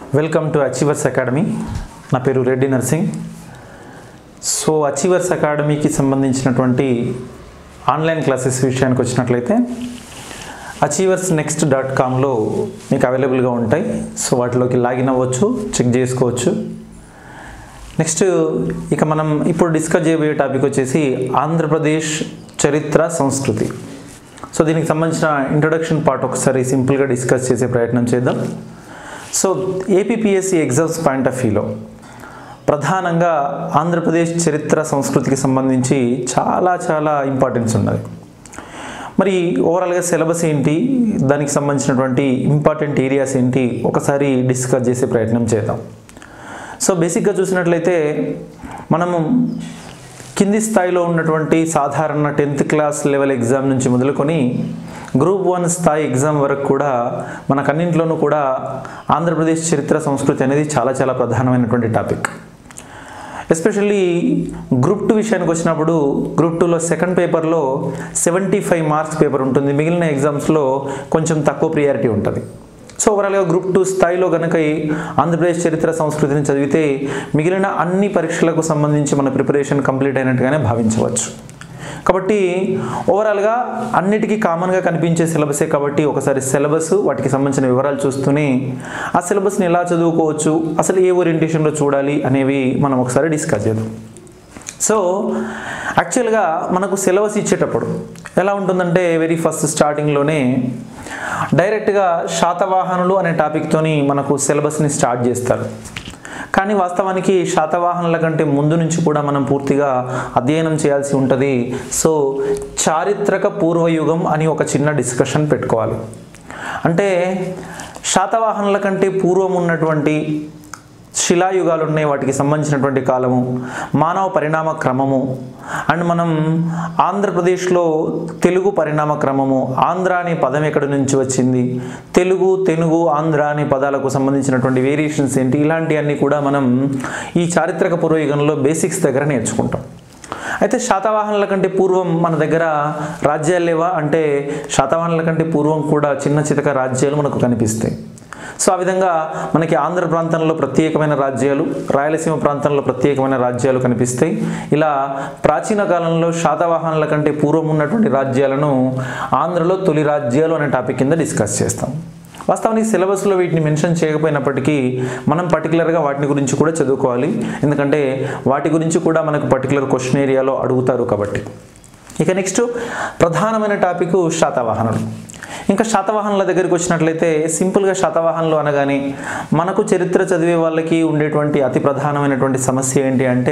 welcome to achievers academy నా పేరు Reddy nursing so achievers అకాడమీకి సంబంధించినటువంటి ఆన్లైన్ క్లాసెస్ విషయానికి వచ్చినట్లయితే అచీవర్స్ నెక్స్ట్ డాట్ కామ్లో మీకు అవైలబుల్గా ఉంటాయి సో వాటిలోకి లాగిన్ అవ్వచ్చు చెక్ చేసుకోవచ్చు నెక్స్ట్ ఇక మనం ఇప్పుడు డిస్కస్ చేయబోయే టాపిక్ వచ్చేసి ఆంధ్రప్రదేశ్ చరిత్ర సంస్కృతి సో దీనికి సంబంధించిన ఇంట్రొడక్షన్ పార్ట్ ఒకసారి సింపుల్గా డిస్కస్ చేసే ప్రయత్నం చేద్దాం so APPSC exams point of వ్యూలో ప్రధానంగా ఆంధ్రప్రదేశ్ చరిత్ర సంస్కృతికి సంబంధించి చాలా చాలా ఇంపార్టెన్స్ ఉన్నది మరి ఓవరాల్గా సిలబస్ ఏంటి దానికి సంబంధించినటువంటి ఇంపార్టెంట్ ఏరియాస్ ఏంటి ఒకసారి డిస్కస్ చేసే ప్రయత్నం చేద్దాం సో బేసిక్గా చూసినట్లయితే మనము కింది స్థాయిలో ఉన్నటువంటి సాధారణ టెన్త్ క్లాస్ లెవెల్ ఎగ్జామ్ నుంచి మొదలుకొని గ్రూప్ వన్ స్థాయి ఎగ్జామ్ వరకు కూడా మనకన్నింట్లోనూ కూడా ఆంధ్రప్రదేశ్ చరిత్ర సంస్కృతి అనేది చాలా చాలా ప్రధానమైనటువంటి టాపిక్ ఎస్పెషల్లీ గ్రూప్ టూ విషయానికి వచ్చినప్పుడు గ్రూప్ టూలో సెకండ్ పేపర్లో సెవెంటీ ఫైవ్ మార్క్స్ పేపర్ ఉంటుంది మిగిలిన ఎగ్జామ్స్లో కొంచెం తక్కువ ప్రియారిటీ ఉంటుంది సో ఓవరాల్గా గ్రూప్ టూ స్థాయిలో కనుక ఈ ఆంధ్రప్రదేశ్ చరిత్ర సంస్కృతిని చదివితే మిగిలిన అన్ని పరీక్షలకు సంబంధించి మన ప్రిపరేషన్ కంప్లీట్ అయినట్టుగానే భావించవచ్చు కాబట్టి ఓవరాల్గా అన్నిటికీ కామన్గా కనిపించే సిలబసే కాబట్టి ఒకసారి సిలబస్ వాటికి సంబంధించిన వివరాలు చూస్తూనే ఆ సిలబస్ని ఎలా చదువుకోవచ్చు అసలు ఏ ఓరియంటేషన్లో చూడాలి అనేవి మనం ఒకసారి డిస్కస్ చేద్దాం సో యాక్చువల్గా మనకు సిలబస్ ఇచ్చేటప్పుడు ఎలా ఉంటుందంటే వెరీ ఫస్ట్ స్టార్టింగ్లోనే డైరెక్ట్గా శాతవాహనులు అనే టాపిక్తోని మనకు సిలబస్ని స్టార్ట్ చేస్తారు కానీ వాస్తవానికి శాతవాహనుల కంటే ముందు నుంచి కూడా మనం పూర్తిగా అధ్యయనం చేయాల్సి ఉంటుంది సో చారిత్రక పూర్వయుగం అని ఒక చిన్న డిస్కషన్ పెట్టుకోవాలి అంటే శాతవాహనుల కంటే పూర్వం ఉన్నటువంటి శిలాయుగాలు ఉన్నాయి వాటికి సంబంధించినటువంటి కాలము మానవ పరిణామ క్రమము అండ్ మనం ఆంధ్రప్రదేశ్లో తెలుగు పరిణామ క్రమము ఆంధ్ర అనే పదం ఎక్కడి నుంచి వచ్చింది తెలుగు తెనుగు ఆంధ్ర అనే పదాలకు సంబంధించినటువంటి వేరియేషన్స్ ఏంటి ఇలాంటివన్నీ కూడా మనం ఈ చారిత్రక పూర్వయుగంలో బేసిక్స్ దగ్గర నేర్చుకుంటాం అయితే శాతవాహనుల కంటే పూర్వం మన దగ్గర రాజ్యాలు లేవా అంటే శాతవాహనుల కంటే పూర్వం కూడా చిన్న చితక రాజ్యాలు మనకు కనిపిస్తాయి సో ఆ విధంగా మనకి ఆంధ్ర ప్రాంతంలో ప్రత్యేకమైన రాజ్యాలు రాయలసీమ ప్రాంతంలో ప్రత్యేకమైన రాజ్యాలు కనిపిస్తాయి ఇలా ప్రాచీన కాలంలో శాతవాహనుల కంటే పూర్వం ఉన్నటువంటి రాజ్యాలను ఆంధ్రలో తొలి రాజ్యాలు అనే టాపిక్ కింద డిస్కస్ చేస్తాం వాస్తవానికి సిలబస్లో వీటిని మెన్షన్ చేయకపోయినప్పటికీ మనం పర్టికులర్గా వాటిని గురించి కూడా చదువుకోవాలి ఎందుకంటే వాటి గురించి కూడా మనకు పర్టికులర్ క్వశ్చన్ ఏరియాలో అడుగుతారు కాబట్టి ఇక నెక్స్ట్ ప్రధానమైన టాపిక్ శాతవాహనులు ఇంకా శాతవాహనుల దగ్గరికి వచ్చినట్లయితే సింపుల్గా శాతవాహనులు అనగానే మనకు చరిత్ర చదివే వాళ్ళకి ఉండేటువంటి అతి ప్రధానమైనటువంటి సమస్య ఏంటి అంటే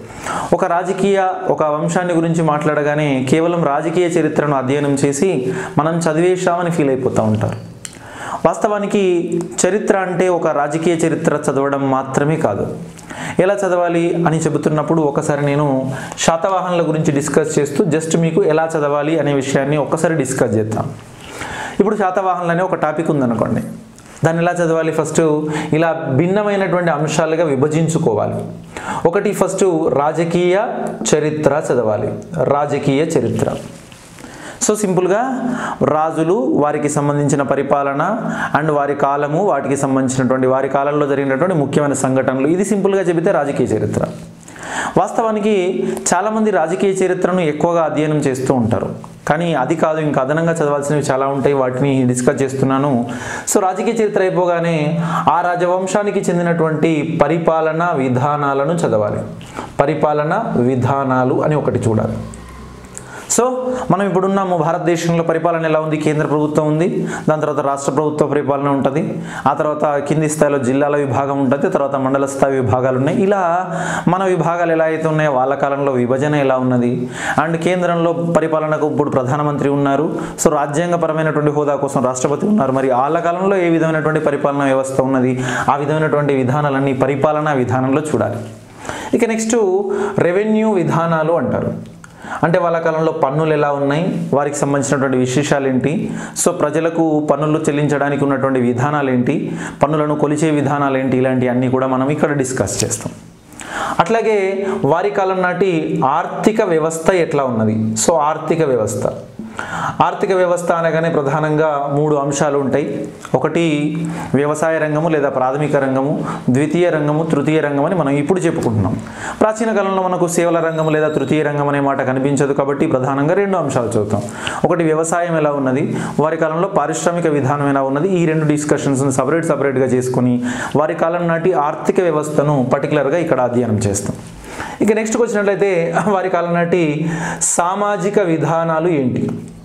ఒక రాజకీయ ఒక వంశాన్ని గురించి మాట్లాడగానే కేవలం రాజకీయ చరిత్రను అధ్యయనం చేసి మనం చదివేశామని ఫీల్ అయిపోతూ ఉంటారు వాస్తవానికి చరిత్ర అంటే ఒక రాజకీయ చరిత్ర చదవడం మాత్రమే కాదు ఎలా చదవాలి అని చెబుతున్నప్పుడు ఒకసారి నేను శాతవాహనుల గురించి డిస్కస్ చేస్తూ జస్ట్ మీకు ఎలా చదవాలి అనే విషయాన్ని ఒక్కసారి డిస్కస్ చేద్దాం ఇప్పుడు శాతవాహనులు అనే ఒక టాపిక్ ఉందనుకోండి దాన్ని ఎలా చదవాలి ఫస్ట్ ఇలా భిన్నమైనటువంటి అంశాలుగా విభజించుకోవాలి ఒకటి ఫస్ట్ రాజకీయ చరిత్ర చదవాలి రాజకీయ చరిత్ర సో సింపుల్గా రాజులు వారికి సంబంధించిన పరిపాలన అండ్ వారి కాలము వాటికి సంబంధించినటువంటి వారి కాలంలో జరిగినటువంటి ముఖ్యమైన సంఘటనలు ఇది సింపుల్గా చెబితే రాజకీయ చరిత్ర వాస్తవానికి చాలామంది రాజకీయ చరిత్రను ఎక్కువగా అధ్యయనం చేస్తూ ఉంటారు కానీ అది కాదు ఇంకా అదనంగా చదవాల్సినవి చాలా ఉంటాయి వాటిని డిస్కస్ చేస్తున్నాను సో రాజకీయ చరిత్ర అయిపోగానే ఆ రాజవంశానికి చెందినటువంటి పరిపాలన విధానాలను చదవాలి పరిపాలన విధానాలు అని ఒకటి చూడాలి సో మనం ఇప్పుడు ఉన్నాము భారతదేశంలో పరిపాలన ఎలా ఉంది కేంద్ర ప్రభుత్వం ఉంది దాని తర్వాత రాష్ట్ర ప్రభుత్వ పరిపాలన ఉంటుంది ఆ తర్వాత కింది స్థాయిలో జిల్లాల విభాగం ఉంటుంది తర్వాత మండల స్థాయి విభాగాలు ఉన్నాయి ఇలా మన విభాగాలు ఎలా అయితే ఉన్నాయో వాళ్ళ కాలంలో విభజన ఎలా ఉన్నది అండ్ కేంద్రంలో పరిపాలనకు ఇప్పుడు ప్రధానమంత్రి ఉన్నారు సో రాజ్యాంగపరమైనటువంటి హోదా కోసం రాష్ట్రపతి ఉన్నారు మరి వాళ్ళ కాలంలో ఏ విధమైనటువంటి పరిపాలన వ్యవస్థ ఉన్నది ఆ విధమైనటువంటి విధానాలన్నీ పరిపాలనా విధానంలో చూడాలి ఇక నెక్స్ట్ రెవెన్యూ విధానాలు అంటారు అంటే వాళ్ళ కాలంలో పన్నులు ఎలా ఉన్నాయి వారికి సంబంధించినటువంటి విశేషాలు ఏంటి సో ప్రజలకు పన్నులు చెల్లించడానికి ఉన్నటువంటి విధానాలు ఏంటి పన్నులను కొలిచే విధానాలు ఏంటి ఇలాంటివన్నీ కూడా మనం ఇక్కడ డిస్కస్ చేస్తాం అట్లాగే వారి కాలం నాటి ఆర్థిక వ్యవస్థ ఎట్లా ఉన్నది సో ఆర్థిక వ్యవస్థ ఆర్థిక వ్యవస్థ అనగానే ప్రధానంగా మూడు అంశాలు ఉంటాయి ఒకటి వ్యవసాయ రంగము లేదా ప్రాథమిక రంగము ద్వితీయ రంగము తృతీయ రంగం అని మనం ఇప్పుడు చెప్పుకుంటున్నాం ప్రాచీన కాలంలో మనకు సేవల రంగము లేదా తృతీయ రంగం అనే మాట కనిపించదు కాబట్టి ప్రధానంగా రెండు అంశాలు చదువుతాం ఒకటి వ్యవసాయం ఎలా ఉన్నది వారి కాలంలో పారిశ్రామిక విధానం ఎలా ఉన్నది ఈ రెండు డిస్కషన్స్ని సపరేట్ సపరేట్గా చేసుకుని వారి కాలం నాటి ఆర్థిక వ్యవస్థను పర్టికులర్గా ఇక్కడ అధ్యయనం చేస్తాం ఇక నెక్స్ట్కి వచ్చినట్లయితే వారి కాలం నాటి సామాజిక విధానాలు ఏంటి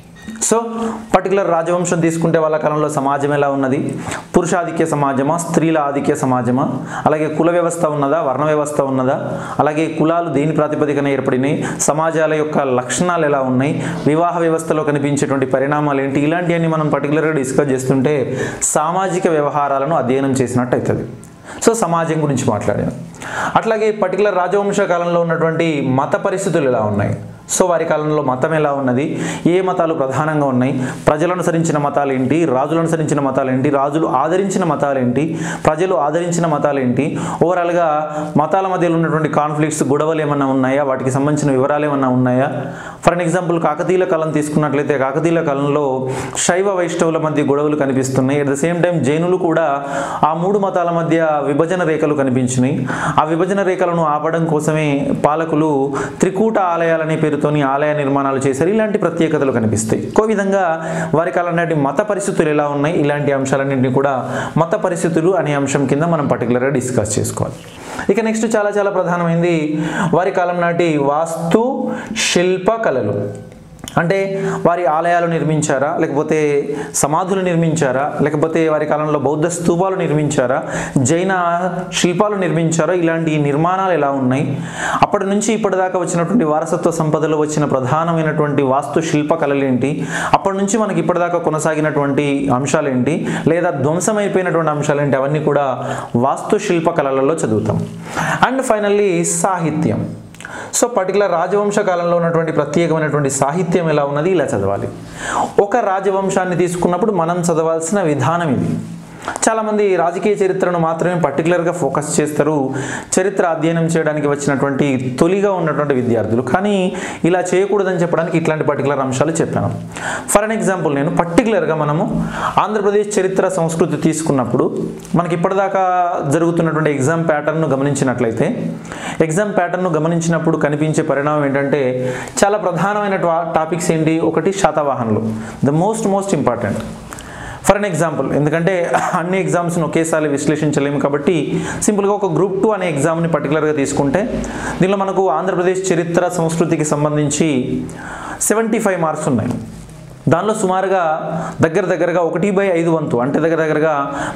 సో పర్టికులర్ రాజవంశం తీసుకుంటే వాళ్ళ కాలంలో సమాజం ఎలా ఉన్నది పురుషాధిక్య సమాజమా స్త్రీల ఆధిక్య సమాజమా అలాగే కుల వ్యవస్థ ఉన్నదా వర్ణ వ్యవస్థ ఉన్నదా అలాగే కులాలు దేని ప్రాతిపదికన ఏర్పడినాయి సమాజాల యొక్క లక్షణాలు ఎలా ఉన్నాయి వివాహ వ్యవస్థలో కనిపించేటువంటి పరిణామాలు ఏంటి ఇలాంటివన్నీ మనం పర్టికులర్గా డిస్కస్ చేస్తుంటే సామాజిక వ్యవహారాలను అధ్యయనం చేసినట్టు అవుతుంది సో సమాజం గురించి మాట్లాడాను అట్లాగే పర్టికులర్ రాజవంశ కాలంలో ఉన్నటువంటి మత పరిస్థితులు ఎలా ఉన్నాయి సో వారి కాలంలో మతం ఎలా ఉన్నది ఏ మతాలు ప్రధానంగా ఉన్నాయి ప్రజలు అనుసరించిన మతాలు ఏంటి రాజులు అనుసరించిన మతాలు ఏంటి రాజులు ఆదరించిన మతాలు ఏంటి ప్రజలు ఆదరించిన మతాలు ఏంటి ఓవరాల్గా మతాల మధ్యలో ఉన్నటువంటి కాన్ఫ్లిక్ట్స్ గొడవలు ఏమన్నా ఉన్నాయా వాటికి సంబంధించిన వివరాలు ఏమన్నా ఉన్నాయా ఫర్ అన్ ఎగ్జాంపుల్ కాకతీయుల కాలం తీసుకున్నట్లయితే కాకతీయుల కాలంలో శైవ వైష్ణవుల మధ్య గొడవలు కనిపిస్తున్నాయి అట్ ద సేమ్ టైం జైనులు కూడా ఆ మూడు మతాల మధ్య విభజన రేఖలు కనిపించినాయి ఆ విభజన రేఖలను ఆపడం కోసమే పాలకులు త్రికూట ఆలయాలనే పేరుతోని ఆలయ నిర్మాణాలు చేశారు ఇలాంటి ప్రత్యేకతలు కనిపిస్తాయి ఇంకో విధంగా వారి కాలం నాటి మత పరిస్థితులు ఎలా ఉన్నాయి ఇలాంటి అంశాలన్నింటినీ కూడా మత పరిస్థితులు అనే అంశం కింద మనం పర్టికులర్గా డిస్కస్ చేసుకోవాలి ఇక నెక్స్ట్ చాలా చాలా ప్రధానమైంది వారి కాలం నాటి వాస్తు శిల్ప కళలు అంటే వారి ఆలయాలు నిర్మించారా లేకపోతే సమాధులు నిర్మించారా లేకపోతే వారి కాలంలో బౌద్ధ స్తూపాలు నిర్మించారా జైన శిల్పాలు నిర్మించారా ఇలాంటి నిర్మాణాలు ఎలా ఉన్నాయి అప్పటి నుంచి ఇప్పటిదాకా వచ్చినటువంటి వారసత్వ సంపదలో వచ్చిన ప్రధానమైనటువంటి వాస్తు శిల్ప కళలు ఏంటి అప్పటి నుంచి మనకి ఇప్పటిదాకా కొనసాగినటువంటి అంశాలు ఏంటి లేదా ధ్వంసమైపోయినటువంటి అంశాలు ఏంటి అవన్నీ కూడా వాస్తు శిల్ప కళలలో చదువుతాం అండ్ ఫైనల్లీ సాహిత్యం సో పర్టికులర్ రాజవంశ కాలంలో ఉన్నటువంటి ప్రత్యేకమైనటువంటి సాహిత్యం ఎలా ఉన్నది ఇలా చదవాలి ఒక రాజవంశాన్ని తీసుకున్నప్పుడు మనం చదవాల్సిన విధానం ఇది చాలామంది రాజకీయ చరిత్రను మాత్రమే పర్టికులర్గా ఫోకస్ చేస్తారు చరిత్ర అధ్యయనం చేయడానికి వచ్చినటువంటి తొలిగా ఉన్నటువంటి విద్యార్థులు కానీ ఇలా చేయకూడదని చెప్పడానికి ఇట్లాంటి పర్టికులర్ అంశాలు చెప్పాను ఫర్ అన్ ఎగ్జాంపుల్ నేను పర్టికులర్గా మనము ఆంధ్రప్రదేశ్ చరిత్ర సంస్కృతి తీసుకున్నప్పుడు మనకి ఇప్పటిదాకా జరుగుతున్నటువంటి ఎగ్జామ్ ప్యాటర్న్ను గమనించినట్లయితే ఎగ్జామ్ ప్యాటర్న్ను గమనించినప్పుడు కనిపించే పరిణామం ఏంటంటే చాలా ప్రధానమైన టాపిక్స్ ఏంటి ఒకటి శాతవాహనులు the most most important for an example ఎందుకంటే అన్ని ఎగ్జామ్స్ని ఒకేసారి విశ్లేషించలేము కాబట్టి సింపుల్గా ఒక గ్రూప్ టూ అనే ఎగ్జామ్ని పర్టికులర్గా తీసుకుంటే దీనిలో మనకు ఆంధ్రప్రదేశ్ చరిత్ర సంస్కృతికి సంబంధించి సెవెంటీ ఫైవ్ మార్క్స్ ఉన్నాయి దానిలో సుమారుగా దగ్గర దగ్గరగా ఒకటి బై ఐదు వంతు అంటే దగ్గర దగ్గరగా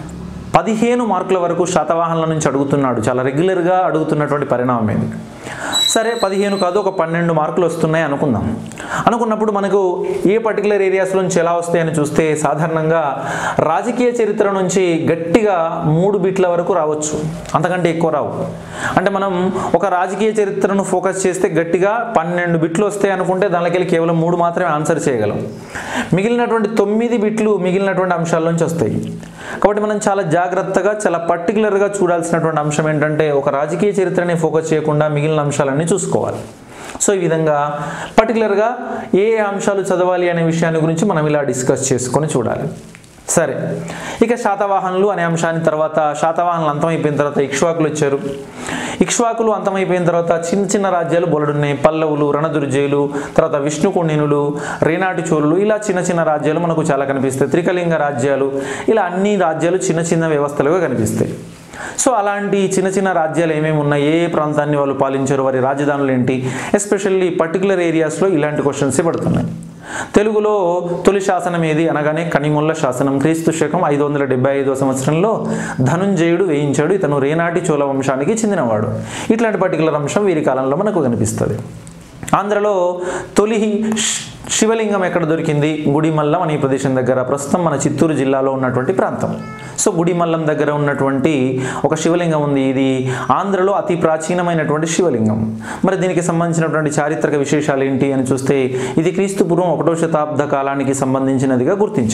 పదిహేను మార్కుల వరకు శాతవాహనుల నుంచి అడుగుతున్నాడు చాలా రెగ్యులర్గా అడుగుతున్నటువంటి పరిణామం ఇది సరే పదిహేను కాదు ఒక పన్నెండు మార్కులు వస్తున్నాయి అనుకుందాం అనుకున్నప్పుడు మనకు ఏ పర్టికులర్ ఏరియాస్ నుంచి ఎలా వస్తాయని చూస్తే సాధారణంగా రాజకీయ చరిత్ర నుంచి గట్టిగా మూడు బిట్ల వరకు రావచ్చు అంతకంటే ఎక్కువ రావు అంటే మనం ఒక రాజకీయ చరిత్రను ఫోకస్ చేస్తే గట్టిగా పన్నెండు బిట్లు వస్తాయి అనుకుంటే దానికెళ్ళి కేవలం మూడు మాత్రమే ఆన్సర్ చేయగలం మిగిలినటువంటి తొమ్మిది బిట్లు మిగిలినటువంటి అంశాల నుంచి వస్తాయి కాబట్టి మనం చాలా జాగ్రత్తగా చాలా పర్టికులర్గా చూడాల్సినటువంటి అంశం ఏంటంటే ఒక రాజకీయ చరిత్రని ఫోకస్ చేయకుండా మిగిలిన అంశాలన్నీ చూసుకోవాలి సో ఈ విధంగా పర్టికులర్గా ఏ ఏ అంశాలు చదవాలి అనే విషయాన్ని గురించి మనం ఇలా డిస్కస్ చేసుకొని చూడాలి సరే ఇక శాతవాహనులు అనే అంశాన్ని తర్వాత శాతవాహనులు అంతమైపోయిన తర్వాత ఇక్ష్వాకులు వచ్చారు ఇక్ష్వాకులు అంతమైపోయిన తర్వాత చిన్న చిన్న రాజ్యాలు బొలడున్నాయి పల్లవులు రణదుర్జయులు తర్వాత విష్ణుకుండినులు రేనాటి చోళులు ఇలా చిన్న చిన్న రాజ్యాలు మనకు చాలా కనిపిస్తాయి త్రికలింగ రాజ్యాలు ఇలా అన్ని రాజ్యాలు చిన్న చిన్న వ్యవస్థలుగా కనిపిస్తాయి సో అలాంటి చిన్న చిన్న రాజ్యాలు ఏమేమి ఉన్నాయి ఏ ఏ ప్రాంతాన్ని వాళ్ళు పాలించారు వారి రాజధానులు ఏంటి ఎస్పెషల్లీ పర్టికులర్ ఏరియాస్లో ఇలాంటి క్వశ్చన్సే పడుతున్నాయి తెలుగులో తొలి శాసనం ఏది అనగానే కనిముల్ల శాసనం క్రీస్తు శకం ఐదు వందల డెబ్బై ఐదో సంవత్సరంలో ధనుంజయుడు వేయించాడు ఇతను రేనాటి చోళ వంశానికి చెందినవాడు ఇట్లాంటి పర్టికులర్ అంశం వీరి కాలంలో మనకు కనిపిస్తుంది ఆంధ్రలో తొలి శ్- శివలింగం ఎక్కడ దొరికింది గుడిమల్లం అనే ప్రదేశం దగ్గర ప్రస్తుతం మన చిత్తూరు జిల్లాలో ఉన్నటువంటి ప్రాంతం సో గుడిమల్లం దగ్గర ఉన్నటువంటి ఒక శివలింగం ఉంది ఇది ఆంధ్రలో అతి ప్రాచీనమైనటువంటి శివలింగం మరి దీనికి సంబంధించినటువంటి చారిత్రక విశేషాలు ఏంటి అని చూస్తే ఇది క్రీస్తు పూర్వం ఒకటో శతాబ్ద కాలానికి సంబంధించినదిగా గుర్తించినాం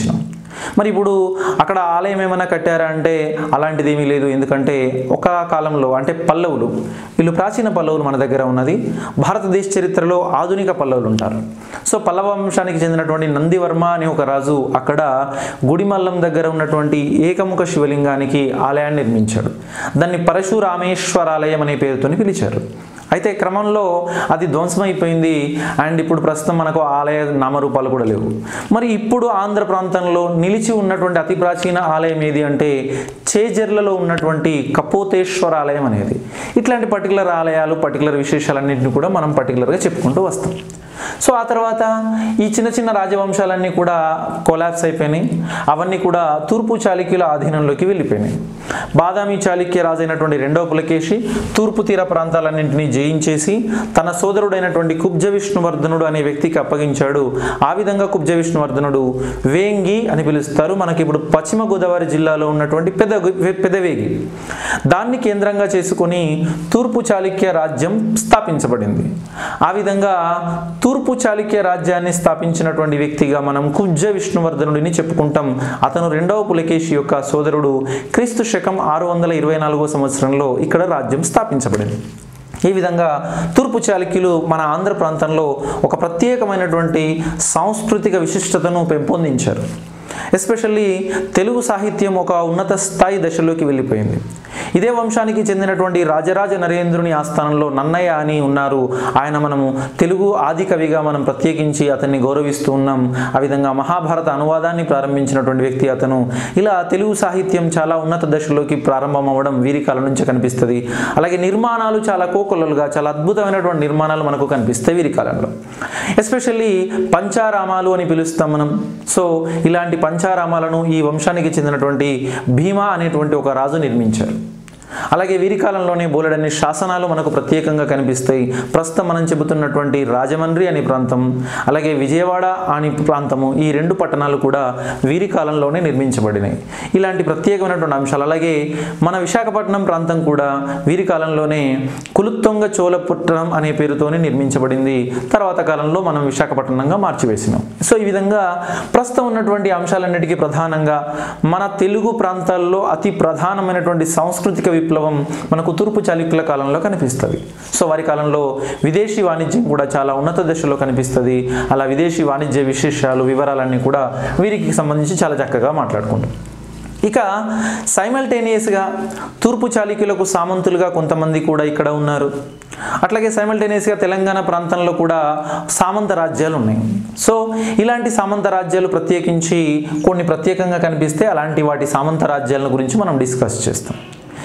మరి ఇప్పుడు అక్కడ ఆలయం ఏమైనా కట్టారా అంటే అలాంటిది ఏమీ లేదు ఎందుకంటే ఒక కాలంలో అంటే పల్లవులు వీళ్ళు ప్రాచీన పల్లవులు మన దగ్గర ఉన్నది భారతదేశ చరిత్రలో ఆధునిక పల్లవులు ఉంటారు సో పల్లవ వంశానికి చెందినటువంటి నందివర్మ అనే ఒక రాజు అక్కడ గుడిమల్లం దగ్గర ఉన్నటువంటి ఏకముఖ శివలింగానికి ఆలయాన్ని నిర్మించాడు దాన్ని పరశురామేశ్వరాలయం అనే పేరుతోని పిలిచారు అయితే క్రమంలో అది ధ్వంసమైపోయింది అండ్ ఇప్పుడు ప్రస్తుతం మనకు ఆలయ నామరూపాలు కూడా లేవు మరి ఇప్పుడు ఆంధ్ర ప్రాంతంలో నిలిచి ఉన్నటువంటి అతి ప్రాచీన ఆలయం ఏది అంటే చేజర్లలో ఉన్నటువంటి కపోతేశ్వర ఆలయం అనేది ఇట్లాంటి పర్టికులర్ ఆలయాలు పర్టికులర్ విశేషాలన్నింటినీ కూడా మనం పర్టికులర్గా చెప్పుకుంటూ వస్తాం సో ఆ తర్వాత ఈ చిన్న చిన్న రాజవంశాలన్నీ కూడా కొలాప్స్ అయిపోయినాయి అవన్నీ కూడా తూర్పు చాళుక్యుల ఆధీనంలోకి వెళ్ళిపోయినాయి బాదామి చాళుక్య రాజైనటువంటి రెండవ పులకేశి తూర్పు తీర ప్రాంతాలన్నింటినీ జయించేసి తన సోదరుడైనటువంటి కుబ్జ విష్ణువర్ధనుడు అనే వ్యక్తికి అప్పగించాడు ఆ విధంగా కుబ్జ విష్ణువర్ధనుడు వేంగి అని పిలుస్తారు మనకి ఇప్పుడు పశ్చిమ గోదావరి జిల్లాలో ఉన్నటువంటి పెద్ద పెదవేగి దాన్ని కేంద్రంగా చేసుకొని తూర్పు చాళుక్య రాజ్యం స్థాపించబడింది ఆ విధంగా తూర్పు చాళుక్య రాజ్యాన్ని స్థాపించినటువంటి వ్యక్తిగా మనం కుబ్జ విష్ణువర్ధనుడిని చెప్పుకుంటాం అతను రెండవ పులకేశి యొక్క సోదరుడు క్రీస్తు శకం ఆరు వందల ఇరవై నాలుగో సంవత్సరంలో ఇక్కడ రాజ్యం స్థాపించబడింది ఈ విధంగా తూర్పు చాళుక్యులు మన ఆంధ్ర ప్రాంతంలో ఒక ప్రత్యేకమైనటువంటి సాంస్కృతిక విశిష్టతను పెంపొందించారు ఎస్పెషల్లీ తెలుగు సాహిత్యం ఒక ఉన్నత స్థాయి దశలోకి వెళ్ళిపోయింది ఇదే వంశానికి చెందినటువంటి రాజరాజ నరేంద్రుని ఆస్థానంలో నన్నయ్య అని ఉన్నారు ఆయన మనము తెలుగు ఆది కవిగా మనం ప్రత్యేకించి అతన్ని గౌరవిస్తూ ఉన్నాం ఆ విధంగా మహాభారత అనువాదాన్ని ప్రారంభించినటువంటి వ్యక్తి అతను ఇలా తెలుగు సాహిత్యం చాలా ఉన్నత దశలోకి ప్రారంభం అవ్వడం వీరి కాలం నుంచి కనిపిస్తుంది అలాగే నిర్మాణాలు చాలా కోకొల్లలుగా చాలా అద్భుతమైనటువంటి నిర్మాణాలు మనకు కనిపిస్తాయి వీరి కాలంలో ఎస్పెషల్లీ పంచారామాలు అని పిలుస్తాం మనం సో ఇలాంటి పంచారామాలను ఈ వంశానికి చెందినటువంటి భీమా అనేటువంటి ఒక రాజు నిర్మించారు అలాగే వీరి కాలంలోనే బోలెడన్ని శాసనాలు మనకు ప్రత్యేకంగా కనిపిస్తాయి ప్రస్తుతం మనం చెబుతున్నటువంటి రాజమండ్రి అనే ప్రాంతం అలాగే విజయవాడ అని ప్రాంతము ఈ రెండు పట్టణాలు కూడా వీరి కాలంలోనే నిర్మించబడినాయి ఇలాంటి ప్రత్యేకమైనటువంటి అంశాలు అలాగే మన విశాఖపట్నం ప్రాంతం కూడా వీరి కాలంలోనే కులుత్తొంగ చోళపుట్నం అనే పేరుతోనే నిర్మించబడింది తర్వాత కాలంలో మనం విశాఖపట్నంగా మార్చివేసినాం సో ఈ విధంగా ప్రస్తుతం ఉన్నటువంటి అంశాలన్నిటికీ ప్రధానంగా మన తెలుగు ప్రాంతాల్లో అతి ప్రధానమైనటువంటి సాంస్కృతిక విప్లవం మనకు తూర్పు చాళుక్యుల కాలంలో కనిపిస్తుంది సో వారి కాలంలో విదేశీ వాణిజ్యం కూడా చాలా ఉన్నత దశలో కనిపిస్తుంది అలా విదేశీ వాణిజ్య విశేషాలు వివరాలన్నీ కూడా వీరికి సంబంధించి చాలా చక్కగా మాట్లాడుకుంటాం ఇక సైమల్టేనియస్గా తూర్పు చాళుక్యులకు సామంతులుగా కొంతమంది కూడా ఇక్కడ ఉన్నారు అట్లాగే సైమల్టేనియస్గా తెలంగాణ ప్రాంతంలో కూడా సామంత రాజ్యాలు ఉన్నాయి సో ఇలాంటి సామంత రాజ్యాలు ప్రత్యేకించి కొన్ని ప్రత్యేకంగా కనిపిస్తే అలాంటి వాటి సామంత రాజ్యాల గురించి మనం డిస్కస్ చేస్తాం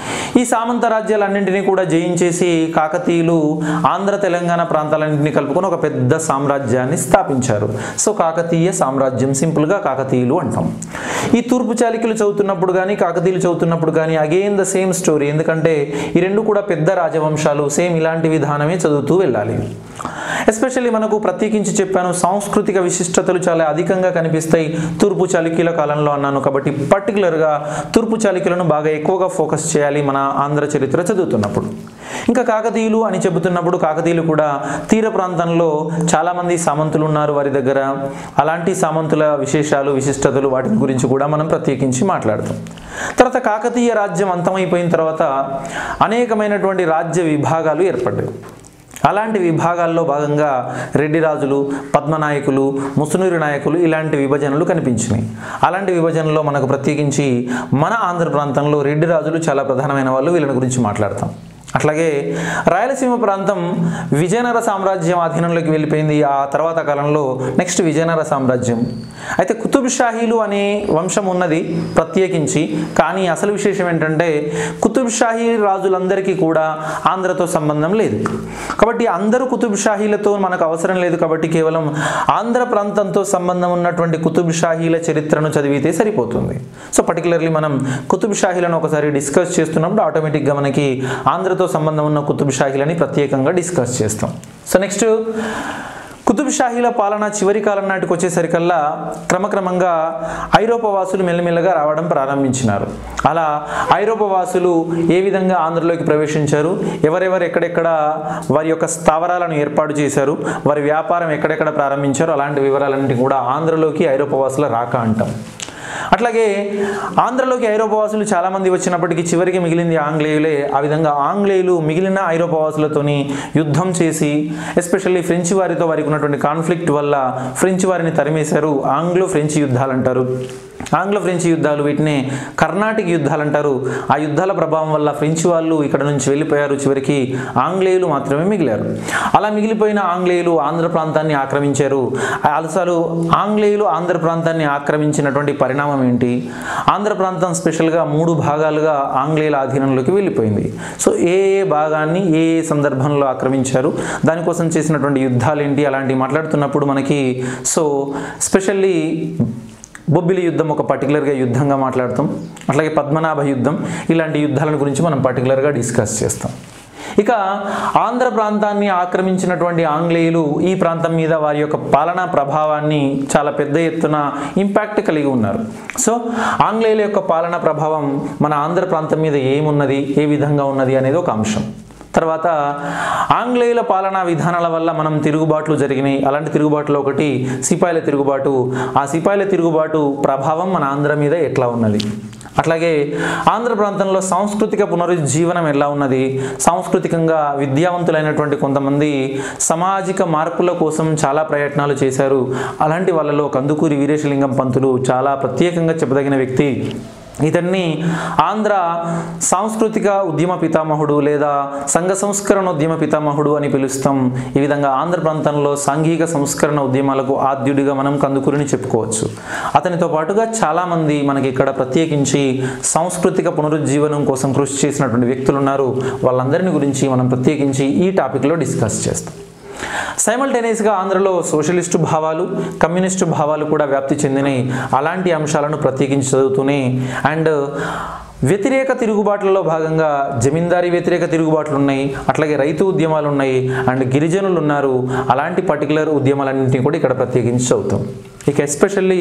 ఈ సామంత రాజ్యాలన్నింటినీ కూడా జయించేసి కాకతీయులు ఆంధ్ర తెలంగాణ ప్రాంతాలన్నింటినీ కలుపుకొని ఒక పెద్ద సామ్రాజ్యాన్ని స్థాపించారు సో కాకతీయ సామ్రాజ్యం సింపుల్గా కాకతీయులు అంటాం ఈ తూర్పు చాళుక్యులు చదువుతున్నప్పుడు కానీ కాకతీయులు చదువుతున్నప్పుడు కానీ అగైన్ ద సేమ్ స్టోరీ ఎందుకంటే ఈ రెండు కూడా పెద్ద రాజవంశాలు సేమ్ ఇలాంటి విధానమే చదువుతూ వెళ్ళాలి ఎస్పెషల్లీ మనకు ప్రత్యేకించి చెప్పాను సాంస్కృతిక విశిష్టతలు చాలా అధికంగా కనిపిస్తాయి తూర్పు చాళుక్యుల కాలంలో అన్నాను కాబట్టి పర్టికులర్గా తూర్పు చాళుక్యులను బాగా ఎక్కువగా ఫోకస్ చేయాలి మన ఆంధ్ర చరిత్ర చదువుతున్నప్పుడు ఇంకా కాకతీయులు అని చెబుతున్నప్పుడు కాకతీయులు కూడా తీర ప్రాంతంలో చాలామంది సామంతులు ఉన్నారు వారి దగ్గర అలాంటి సామంతుల విశేషాలు విశిష్టతలు వాటి గురించి కూడా మనం ప్రత్యేకించి మాట్లాడతాం తర్వాత కాకతీయ రాజ్యం అంతమైపోయిన తర్వాత అనేకమైనటువంటి రాజ్య విభాగాలు ఏర్పడ్డాయి అలాంటి విభాగాల్లో భాగంగా రెడ్డి రాజులు పద్మనాయకులు ముసునూరి నాయకులు ఇలాంటి విభజనలు కనిపించినాయి అలాంటి విభజనలో మనకు ప్రత్యేకించి మన ఆంధ్ర ప్రాంతంలో రెడ్డి రాజులు చాలా ప్రధానమైన వాళ్ళు వీళ్ళని గురించి మాట్లాడతాం అట్లాగే రాయలసీమ ప్రాంతం విజయనగర సామ్రాజ్యం అధీనంలోకి వెళ్ళిపోయింది ఆ తర్వాత కాలంలో నెక్స్ట్ విజయనగర సామ్రాజ్యం అయితే కుతుబ్ షాహీలు అనే వంశం ఉన్నది ప్రత్యేకించి కానీ అసలు విశేషం ఏంటంటే కుతుబ్ షాహీ రాజులందరికీ కూడా ఆంధ్రతో సంబంధం లేదు కాబట్టి అందరూ కుతుబ్ షాహీలతో మనకు అవసరం లేదు కాబట్టి కేవలం ఆంధ్ర ప్రాంతంతో సంబంధం ఉన్నటువంటి కుతుబ్ షాహీల చరిత్రను చదివితే సరిపోతుంది సో పర్టికులర్లీ మనం కుతుబ్ షాహీలను ఒకసారి డిస్కస్ చేస్తున్నప్పుడు ఆటోమేటిక్గా మనకి ఆంధ్రతో సంబంధం ఉన్న కుతుబ్ షాహీలని ప్రత్యేకంగా డిస్కస్ చేస్తాం సో నెక్స్ట్ కుతుబ్ షాహీల పాలన చివరి కాలం నాటికి వచ్చేసరికల్లా క్రమక్రమంగా ఐరోపా వాసులు మెల్లమెల్లగా రావడం ప్రారంభించినారు అలా ఐరోపా వాసులు ఏ విధంగా ఆంధ్రలోకి ప్రవేశించారు ఎవరెవరు ఎక్కడెక్కడ వారి యొక్క స్థావరాలను ఏర్పాటు చేశారు వారి వ్యాపారం ఎక్కడెక్కడ ప్రారంభించారు అలాంటి వివరాలన్నింటి కూడా ఆంధ్రలోకి ఐరోపా వాసుల రాక అంటాం అట్లాగే ఆంధ్రలోకి ఐరోపావాసులు చాలామంది వచ్చినప్పటికీ చివరికి మిగిలింది ఆంగ్లేయులే ఆ విధంగా ఆంగ్లేయులు మిగిలిన ఐరోపావాసులతోని యుద్ధం చేసి ఎస్పెషల్లీ ఫ్రెంచ్ వారితో వారికి ఉన్నటువంటి కాన్ఫ్లిక్ట్ వల్ల ఫ్రెంచ్ వారిని తరిమేశారు ఆంగ్లో ఫ్రెంచ్ యుద్ధాలు అంటారు ఆంగ్లో ఫ్రెంచ్ యుద్ధాలు వీటిని కర్ణాటిక్ యుద్ధాలు అంటారు ఆ యుద్ధాల ప్రభావం వల్ల ఫ్రెంచ్ వాళ్ళు ఇక్కడ నుంచి వెళ్ళిపోయారు చివరికి ఆంగ్లేయులు మాత్రమే మిగిలారు అలా మిగిలిపోయిన ఆంగ్లేయులు ఆంధ్ర ప్రాంతాన్ని ఆక్రమించారు అసలు ఆంగ్లేయులు ఆంధ్ర ప్రాంతాన్ని ఆక్రమించినటువంటి పరిణామం ఏంటి ఆంధ్ర ప్రాంతం స్పెషల్గా మూడు భాగాలుగా ఆంగ్లేయుల ఆధీనంలోకి వెళ్ళిపోయింది సో ఏ ఏ భాగాన్ని ఏ ఏ సందర్భంలో ఆక్రమించారు దానికోసం చేసినటువంటి యుద్ధాలు ఏంటి అలాంటివి మాట్లాడుతున్నప్పుడు మనకి సో స్పెషల్లీ బొబ్బిలి యుద్ధం ఒక పర్టికులర్గా యుద్ధంగా మాట్లాడతాం అట్లాగే పద్మనాభ యుద్ధం ఇలాంటి యుద్ధాల గురించి మనం పర్టికులర్గా డిస్కస్ చేస్తాం ఇక ఆంధ్ర ప్రాంతాన్ని ఆక్రమించినటువంటి ఆంగ్లేయులు ఈ ప్రాంతం మీద వారి యొక్క పాలనా ప్రభావాన్ని చాలా పెద్ద ఎత్తున ఇంపాక్ట్ కలిగి ఉన్నారు సో ఆంగ్లేయుల యొక్క పాలనా ప్రభావం మన ఆంధ్ర ప్రాంతం మీద ఏమున్నది ఏ విధంగా ఉన్నది అనేది ఒక అంశం తర్వాత ఆంగ్లేయుల పాలనా విధానాల వల్ల మనం తిరుగుబాట్లు జరిగినాయి అలాంటి తిరుగుబాటులో ఒకటి సిపాయిల తిరుగుబాటు ఆ సిపాయిల తిరుగుబాటు ప్రభావం మన ఆంధ్ర మీద ఎట్లా ఉన్నది అట్లాగే ఆంధ్ర ప్రాంతంలో సాంస్కృతిక పునరుజ్జీవనం ఎలా ఉన్నది సాంస్కృతికంగా విద్యావంతులైనటువంటి కొంతమంది సామాజిక మార్పుల కోసం చాలా ప్రయత్నాలు చేశారు అలాంటి వాళ్ళలో కందుకూరి వీరేశలింగం పంతులు చాలా ప్రత్యేకంగా చెప్పదగిన వ్యక్తి ఇతన్ని ఆంధ్ర సాంస్కృతిక ఉద్యమ పితామహుడు లేదా సంఘ సంస్కరణ ఉద్యమ పితామహుడు అని పిలుస్తాం ఈ విధంగా ఆంధ్ర ప్రాంతంలో సాంఘిక సంస్కరణ ఉద్యమాలకు ఆద్యుడిగా మనం కందుకూరిని చెప్పుకోవచ్చు అతనితో పాటుగా చాలామంది మనకి ఇక్కడ ప్రత్యేకించి సాంస్కృతిక పునరుజ్జీవనం కోసం కృషి చేసినటువంటి వ్యక్తులు ఉన్నారు వాళ్ళందరిని గురించి మనం ప్రత్యేకించి ఈ టాపిక్లో డిస్కస్ చేస్తాం సైమల్టేనియస్గా ఆంధ్రలో సోషలిస్టు భావాలు కమ్యూనిస్టు భావాలు కూడా వ్యాప్తి చెందినాయి అలాంటి అంశాలను ప్రత్యేకించి చదువుతూనే అండ్ వ్యతిరేక తిరుగుబాట్లలో భాగంగా జమీందారీ వ్యతిరేక తిరుగుబాట్లు ఉన్నాయి అట్లాగే రైతు ఉద్యమాలు ఉన్నాయి అండ్ గిరిజనులు ఉన్నారు అలాంటి పర్టికులర్ ఉద్యమాలన్నింటినీ కూడా ఇక్కడ ప్రత్యేకించి చదువుతాం ఇక ఎస్పెషల్లీ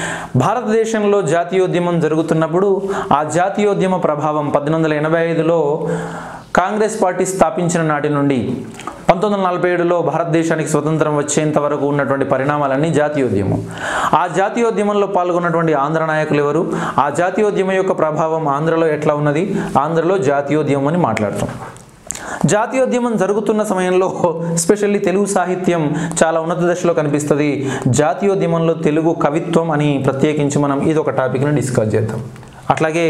భారతదేశంలో జాతీయోద్యమం జరుగుతున్నప్పుడు ఆ జాతీయోద్యమ ప్రభావం పద్దెనిమిది వందల ఎనభై ఐదులో కాంగ్రెస్ పార్టీ స్థాపించిన నాటి నుండి పంతొమ్మిది వందల నలభై ఏడులో భారతదేశానికి స్వతంత్రం వచ్చేంత వరకు ఉన్నటువంటి పరిణామాలన్నీ జాతీయోద్యమం ఆ జాతీయోద్యమంలో పాల్గొన్నటువంటి ఆంధ్ర నాయకులు ఎవరు ఆ జాతీయోద్యమం యొక్క ప్రభావం ఆంధ్రలో ఎట్లా ఉన్నది ఆంధ్రలో జాతీయోద్యమం అని మాట్లాడతాం జాతీయోద్యమం జరుగుతున్న సమయంలో ఎస్పెషల్లీ తెలుగు సాహిత్యం చాలా ఉన్నత దశలో కనిపిస్తుంది జాతీయోద్యమంలో తెలుగు కవిత్వం అని ప్రత్యేకించి మనం ఇది ఒక టాపిక్ని డిస్కస్ చేద్దాం అట్లాగే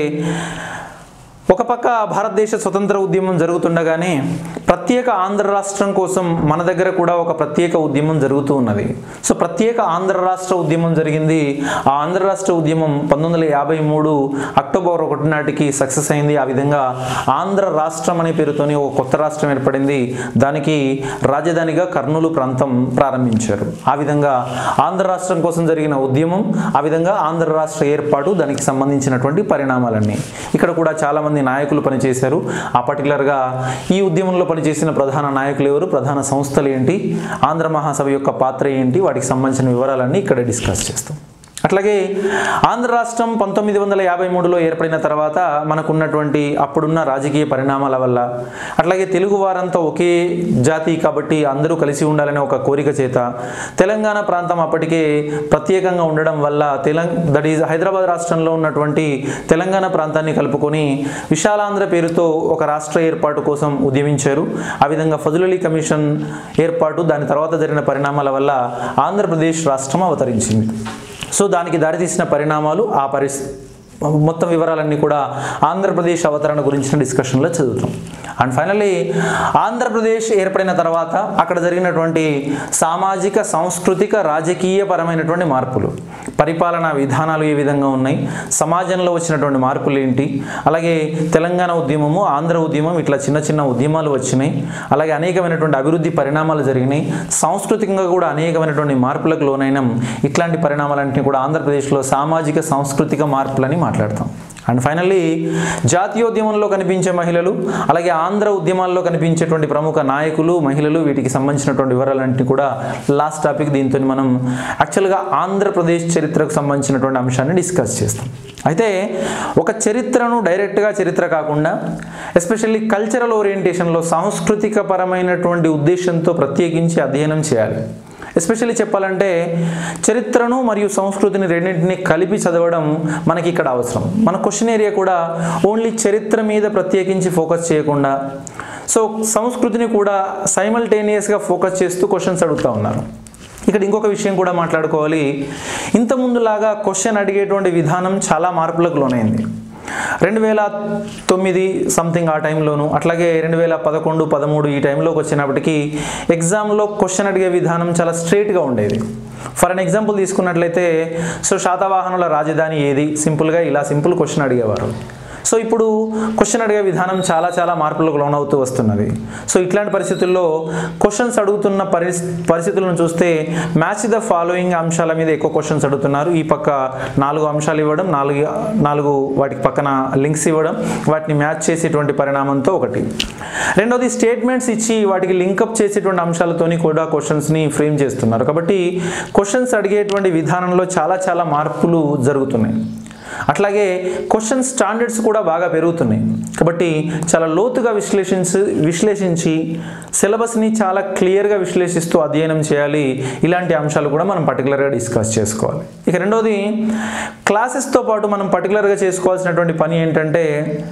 ఒక పక్క భారతదేశ స్వతంత్ర ఉద్యమం జరుగుతుండగానే ప్రత్యేక ఆంధ్ర రాష్ట్రం కోసం మన దగ్గర కూడా ఒక ప్రత్యేక ఉద్యమం జరుగుతూ ఉన్నది సో ప్రత్యేక ఆంధ్ర రాష్ట్ర ఉద్యమం జరిగింది ఆ ఆంధ్ర రాష్ట్ర ఉద్యమం పంతొమ్మిది వందల యాభై మూడు అక్టోబర్ ఒకటి నాటికి సక్సెస్ అయింది ఆ విధంగా ఆంధ్ర రాష్ట్రం అనే పేరుతోని ఒక కొత్త రాష్ట్రం ఏర్పడింది దానికి రాజధానిగా కర్నూలు ప్రాంతం ప్రారంభించారు ఆ విధంగా ఆంధ్ర రాష్ట్రం కోసం జరిగిన ఉద్యమం ఆ విధంగా ఆంధ్ర రాష్ట్ర ఏర్పాటు దానికి సంబంధించినటువంటి పరిణామాలన్నీ ఇక్కడ కూడా చాలామంది నాయకులు పనిచేశారు ఆ పర్టికులర్గా ఈ ఉద్యమంలో పనిచేసిన ప్రధాన నాయకులు ఎవరు ప్రధాన సంస్థలు ఏంటి ఆంధ్ర మహాసభ యొక్క పాత్ర ఏంటి వాటికి సంబంధించిన వివరాలన్నీ ఇక్కడ డిస్కస్ చేస్తాం అట్లాగే ఆంధ్ర రాష్ట్రం పంతొమ్మిది వందల యాభై మూడులో ఏర్పడిన తర్వాత మనకున్నటువంటి అప్పుడున్న రాజకీయ పరిణామాల వల్ల అట్లాగే తెలుగు వారంతా ఒకే జాతి కాబట్టి అందరూ కలిసి ఉండాలనే ఒక కోరిక చేత తెలంగాణ ప్రాంతం అప్పటికే ప్రత్యేకంగా ఉండడం వల్ల తెలంగ దట్ ఈజ్ హైదరాబాద్ రాష్ట్రంలో ఉన్నటువంటి తెలంగాణ ప్రాంతాన్ని కలుపుకొని విశాలాంధ్ర పేరుతో ఒక రాష్ట్ర ఏర్పాటు కోసం ఉద్యమించారు ఆ విధంగా ఫజులలీ కమిషన్ ఏర్పాటు దాని తర్వాత జరిగిన పరిణామాల వల్ల ఆంధ్రప్రదేశ్ రాష్ట్రం అవతరించింది సో దానికి దారితీసిన పరిణామాలు ఆ పరిస్ మొత్తం వివరాలన్నీ కూడా ఆంధ్రప్రదేశ్ అవతరణ గురించిన డిస్కషన్లో చదువుతాం అండ్ ఫైనల్లీ ఆంధ్రప్రదేశ్ ఏర్పడిన తర్వాత అక్కడ జరిగినటువంటి సామాజిక సాంస్కృతిక రాజకీయ పరమైనటువంటి మార్పులు పరిపాలనా విధానాలు ఏ విధంగా ఉన్నాయి సమాజంలో వచ్చినటువంటి మార్పులు ఏంటి అలాగే తెలంగాణ ఉద్యమము ఆంధ్ర ఉద్యమం ఇట్లా చిన్న చిన్న ఉద్యమాలు వచ్చినాయి అలాగే అనేకమైనటువంటి అభివృద్ధి పరిణామాలు జరిగినాయి సాంస్కృతికంగా కూడా అనేకమైనటువంటి మార్పులకు లోనైన ఇట్లాంటి పరిణామాలన్నింటినీ కూడా ఆంధ్రప్రదేశ్లో సామాజిక సాంస్కృతిక మార్పులని మాట్లాడతాం అండ్ ఫైనల్లీ జాతీయోద్యమంలో కనిపించే మహిళలు అలాగే ఆంధ్ర ఉద్యమాల్లో కనిపించేటువంటి ప్రముఖ నాయకులు మహిళలు వీటికి సంబంధించినటువంటి వివరాలన్నింటినీ కూడా లాస్ట్ టాపిక్ దీంతో మనం యాక్చువల్గా ఆంధ్రప్రదేశ్ చరిత్రకు సంబంధించినటువంటి అంశాన్ని డిస్కస్ చేస్తాం అయితే ఒక చరిత్రను డైరెక్ట్గా చరిత్ర కాకుండా ఎస్పెషల్లీ కల్చరల్ ఓరియంటేషన్లో సాంస్కృతిక పరమైనటువంటి ఉద్దేశంతో ప్రత్యేకించి అధ్యయనం చేయాలి ఎస్పెషల్లీ చెప్పాలంటే చరిత్రను మరియు సంస్కృతిని రెండింటిని కలిపి చదవడం మనకి ఇక్కడ అవసరం మన క్వశ్చన్ ఏరియా కూడా ఓన్లీ చరిత్ర మీద ప్రత్యేకించి ఫోకస్ చేయకుండా సో సంస్కృతిని కూడా సైమల్టేనియస్గా ఫోకస్ చేస్తూ క్వశ్చన్స్ అడుగుతూ ఉన్నారు ఇక్కడ ఇంకొక విషయం కూడా మాట్లాడుకోవాలి ఇంతకుముందులాగా క్వశ్చన్ అడిగేటువంటి విధానం చాలా మార్పులకు లోనైంది రెండు వేల తొమ్మిది సంథింగ్ ఆ టైంలోను అట్లాగే రెండు వేల పదకొండు పదమూడు ఈ టైంలోకి వచ్చినప్పటికీ ఎగ్జామ్లో క్వశ్చన్ అడిగే విధానం చాలా స్ట్రేట్గా ఉండేది ఫర్ అన్ ఎగ్జాంపుల్ తీసుకున్నట్లయితే సో శాతవాహనుల రాజధాని ఏది సింపుల్గా ఇలా సింపుల్ క్వశ్చన్ అడిగేవారు సో ఇప్పుడు క్వశ్చన్ అడిగే విధానం చాలా చాలా మార్పులకు లోనవుతూ వస్తున్నది సో ఇట్లాంటి పరిస్థితుల్లో క్వశ్చన్స్ అడుగుతున్న పరిస్ పరిస్థితులను చూస్తే మ్యాచ్ ద ఫాలోయింగ్ అంశాల మీద ఎక్కువ క్వశ్చన్స్ అడుగుతున్నారు ఈ పక్క నాలుగు అంశాలు ఇవ్వడం నాలుగు నాలుగు వాటికి పక్కన లింక్స్ ఇవ్వడం వాటిని మ్యాచ్ చేసేటువంటి పరిణామంతో ఒకటి రెండోది స్టేట్మెంట్స్ ఇచ్చి వాటికి లింకప్ చేసేటువంటి అంశాలతోని కూడా క్వశ్చన్స్ని ఫ్రేమ్ చేస్తున్నారు కాబట్టి క్వశ్చన్స్ అడిగేటువంటి విధానంలో చాలా చాలా మార్పులు జరుగుతున్నాయి అట్లాగే క్వశ్చన్ స్టాండర్డ్స్ కూడా బాగా పెరుగుతున్నాయి కాబట్టి చాలా లోతుగా విశ్లేషించి విశ్లేషించి సిలబస్ని చాలా క్లియర్గా విశ్లేషిస్తూ అధ్యయనం చేయాలి ఇలాంటి అంశాలు కూడా మనం పర్టికులర్గా డిస్కస్ చేసుకోవాలి ఇక రెండోది క్లాసెస్తో పాటు మనం పర్టికులర్గా చేసుకోవాల్సినటువంటి పని ఏంటంటే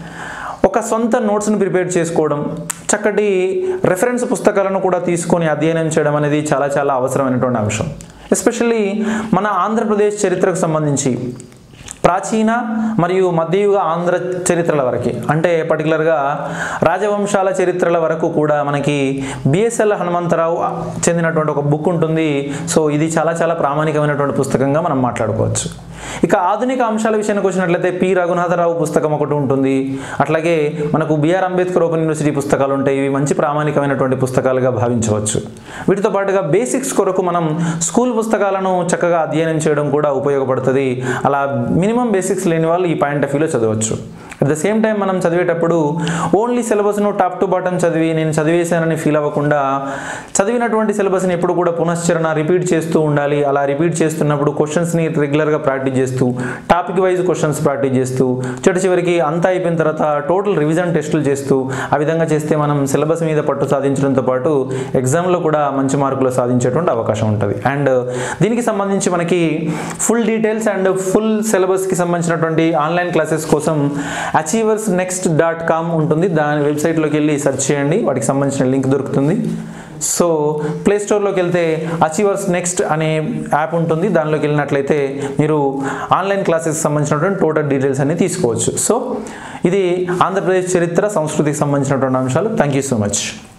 ఒక సొంత నోట్స్ని ప్రిపేర్ చేసుకోవడం చక్కటి రెఫరెన్స్ పుస్తకాలను కూడా తీసుకొని అధ్యయనం చేయడం అనేది చాలా చాలా అవసరమైనటువంటి అంశం ఎస్పెషల్లీ మన ఆంధ్రప్రదేశ్ చరిత్రకు సంబంధించి ప్రాచీన మరియు మధ్యయుగ ఆంధ్ర చరిత్రల వరకు అంటే పర్టికులర్గా రాజవంశాల చరిత్రల వరకు కూడా మనకి బిఎస్ఎల్ హనుమంతరావు చెందినటువంటి ఒక బుక్ ఉంటుంది సో ఇది చాలా చాలా ప్రామాణికమైనటువంటి పుస్తకంగా మనం మాట్లాడుకోవచ్చు ఇక ఆధునిక అంశాల విషయానికి వచ్చినట్లయితే పి రఘునాథరావు పుస్తకం ఒకటి ఉంటుంది అట్లాగే మనకు బిఆర్ అంబేద్కర్ ఓపెన్ యూనివర్సిటీ పుస్తకాలు ఉంటాయి ఇవి మంచి ప్రామాణికమైనటువంటి పుస్తకాలుగా భావించవచ్చు వీటితో పాటుగా బేసిక్స్ కొరకు మనం స్కూల్ పుస్తకాలను చక్కగా అధ్యయనం చేయడం కూడా ఉపయోగపడుతుంది అలా మినిమం బేసిక్స్ లేని వాళ్ళు ఈ పాయింట్ ఆఫ్ వ్యూలో చదవచ్చు అట్ ద సేమ్ టైం మనం చదివేటప్పుడు ఓన్లీ సిలబస్ను టాప్ టు బాటమ్ చదివి నేను చదివేశానని ఫీల్ అవ్వకుండా చదివినటువంటి సిలబస్ని ఎప్పుడు కూడా పునశ్చరణ రిపీట్ చేస్తూ ఉండాలి అలా రిపీట్ చేస్తున్నప్పుడు క్వశ్చన్స్ని రెగ్యులర్గా ప్రాక్టీస్ చేస్తూ టాపిక్ వైజ్ క్వశ్చన్స్ ప్రాక్టీస్ చేస్తూ చివరి చివరికి అంతా అయిపోయిన తర్వాత టోటల్ రివిజన్ టెస్టులు చేస్తూ ఆ విధంగా చేస్తే మనం సిలబస్ మీద పట్టు సాధించడంతో పాటు ఎగ్జామ్లో కూడా మంచి మార్కులు సాధించేటువంటి అవకాశం ఉంటుంది అండ్ దీనికి సంబంధించి మనకి ఫుల్ డీటెయిల్స్ అండ్ ఫుల్ సిలబస్కి సంబంధించినటువంటి ఆన్లైన్ క్లాసెస్ కోసం అచీవర్స్ నెక్స్ట్ డాట్ కామ్ ఉంటుంది దాని వెబ్సైట్లోకి వెళ్ళి సెర్చ్ చేయండి వాటికి సంబంధించిన లింక్ దొరుకుతుంది సో ప్లే స్టోర్లోకి వెళ్తే అచీవర్స్ నెక్స్ట్ అనే యాప్ ఉంటుంది దానిలోకి వెళ్ళినట్లయితే మీరు ఆన్లైన్ క్లాసెస్ సంబంధించినటువంటి టోటల్ డీటెయిల్స్ అన్ని తీసుకోవచ్చు సో ఇది ఆంధ్రప్రదేశ్ చరిత్ర సంస్కృతికి సంబంధించినటువంటి అంశాలు థ్యాంక్ యూ సో మచ్